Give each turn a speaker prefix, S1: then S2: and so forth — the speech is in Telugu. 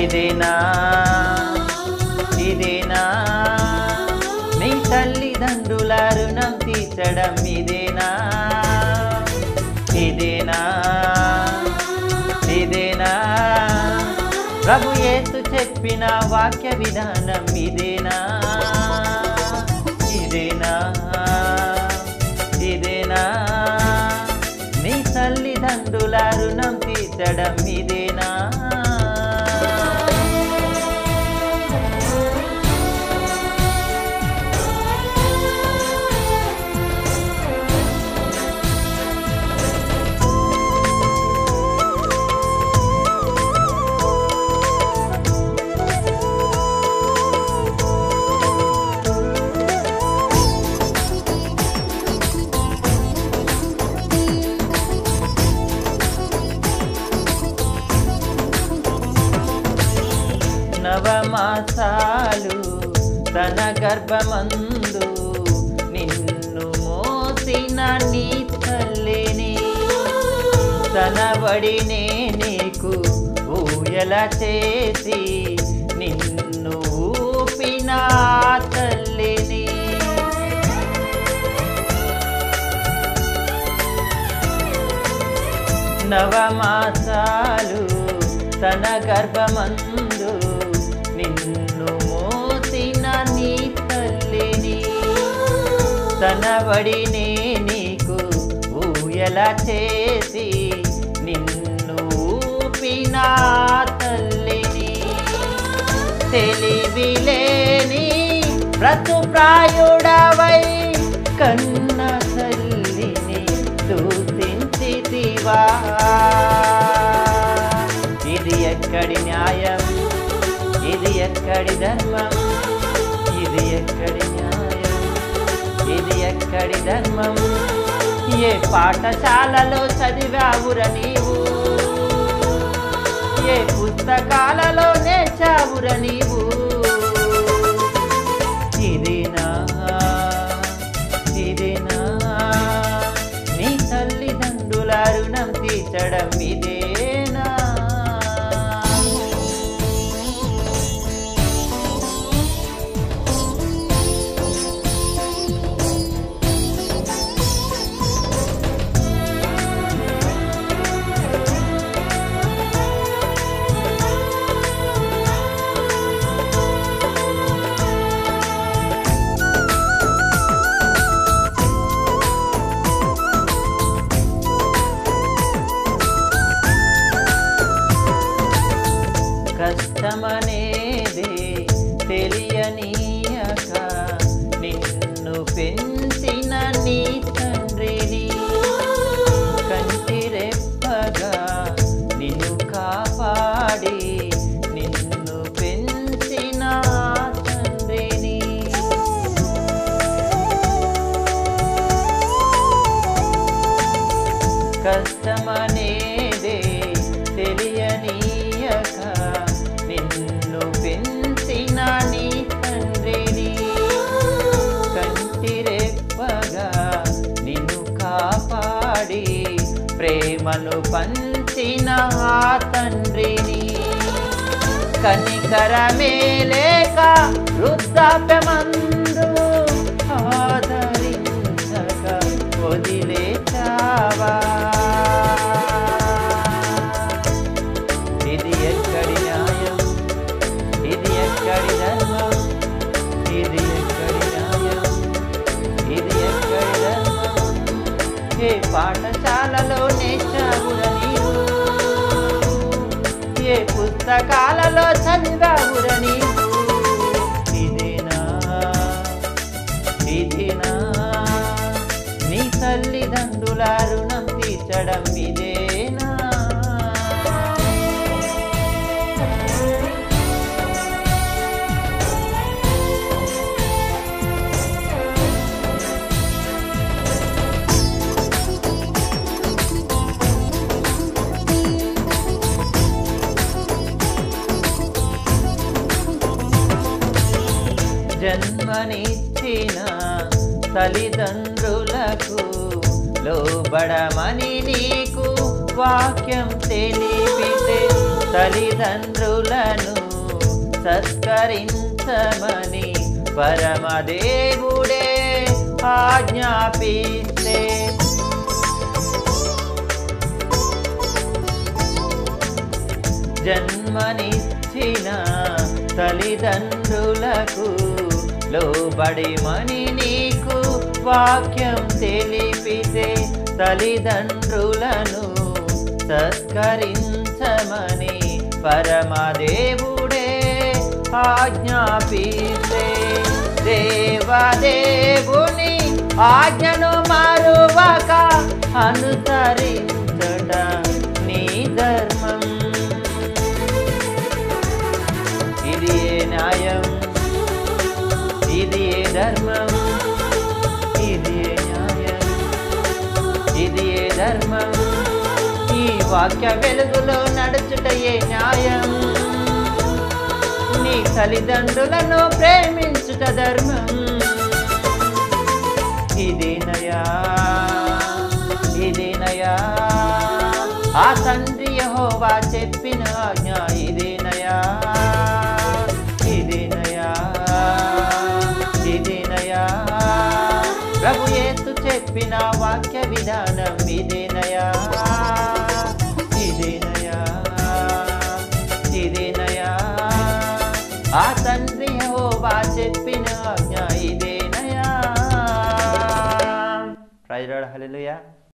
S1: ఇదేనా ఇదేనా మీ తల్లిదండ్రుల రుణం తీర్చడం ఇదేనా ఇదేనా ఇదేనా ప్రభు యేసు చెప్పిన వాక్య విధానం ఇదేనా ఇదేనా ఇదేనా నీ తల్లిదండ్రుల రుణం తీర్చడం ఇదేనా నవమాసాలు తన గర్భమందు నిన్ను మోసిన నీ తల్లిని తన బడినే నీకు ఊయల చేసి నిన్ను ఊపిన ఆ తల్లిని నవమాసాలు తన గర్భమందు నిన్ను మోసిన నీ తల్లిని తన బడినే నీకు ఊయల చేసి నిన్ను ఊపిన ఆ తల్లిని తెలివిలేని ప్రతు ప్రాయుడవై కన్న తల్లిని దూషించితివా ఇది ఎక్కడి న్యాయం ఇది ఎక్కడి ధర్మం ఇది ఎక్కడి న్యాయం ఇది ఎక్కడి ధర్మం ఏ పాఠశాలలో చదివావుర నీవు ఏ పుస్తకాలలో నేర్చావుర నీవు ఇదేనా ఇదేనా నీ తల్లిదండ్రుల రుణం తీర్చడం ఇదేనా కష్టమనేదే తెలియనీయక నిన్ను పెంచిన నీ తండ్రిని కంటిరెప్పగా నిన్ను కాపాడి నిన్ను పెంచిన ఆ తండ్రిని కష్టమనేదే తెలియనీయక నిన్ను పెంచిన నీ తండ్రిని కంటిరెప్పగా నిన్ను కాపాడి ప్రేమను పంచిన ఆ తండ్రిని కనికరమే లేక వృద్ధాప్యమందు ఆదరించక వదిలేచావా ఇది ఎక్కడి న్యాయం ఇది ఎక్కడి ధర్మం ఇది ఎక్కడి న్యాయం ఇది ఎక్కడి ధర్మం ఏ పాఠశాలలో నేర్చావుర నీవు ఏ పుస్తకాలలో చదివావుర నీవు ఇదేనా ఇదేనా నీ తల్లిదండ్రుల రుణం తీర్చడం ఇదేనా జన్మనిచ్చిన తల్లిదండ్రులకు లోబడమని నీకు వాక్యం తెలిపితే తల్లిదండ్రులను సత్కరించమని పరమదేవుడే ఆజ్ఞాపిస్తే జన్మనిచ్చిన తల్లిదండ్రులకు లోబడిమని నీకు వాక్యం తెలిపితే తల్లిదండ్రులను సత్కరించమని పరమదేవుడే ఆజ్ఞాపిస్తే దేవదేవుని ఆజ్ఞను మరువక అనుసరించట నీ ధర్మం ఇది ఏ న్యాయం ఇది ఏ ధర్మం ఇది ఏ న్యాయం ఇది ఏ ధర్మం ఈ వాక్య వెలుగులో నడుచుట ఏ న్యాయం నీ తల్లిదండ్రులను ప్రేమించుట ధర్మం ఇదేనయా ఇదేనయా ఆ తండ్రి యెహోవా చెప్పిన ఆజ్ఞ ఇదేనయా ఇదేనయా ఇదేనయా ప్రభు యేసు చెప్పిన వాక్య విధానం ఇదేనయా ఇదేనయా ఇదేనయా ఆ తండ్రి యెహోవా చెప్పిన ఆజ్ఞ ఇదేనయా ప్రైజ్ హల్లెలూయా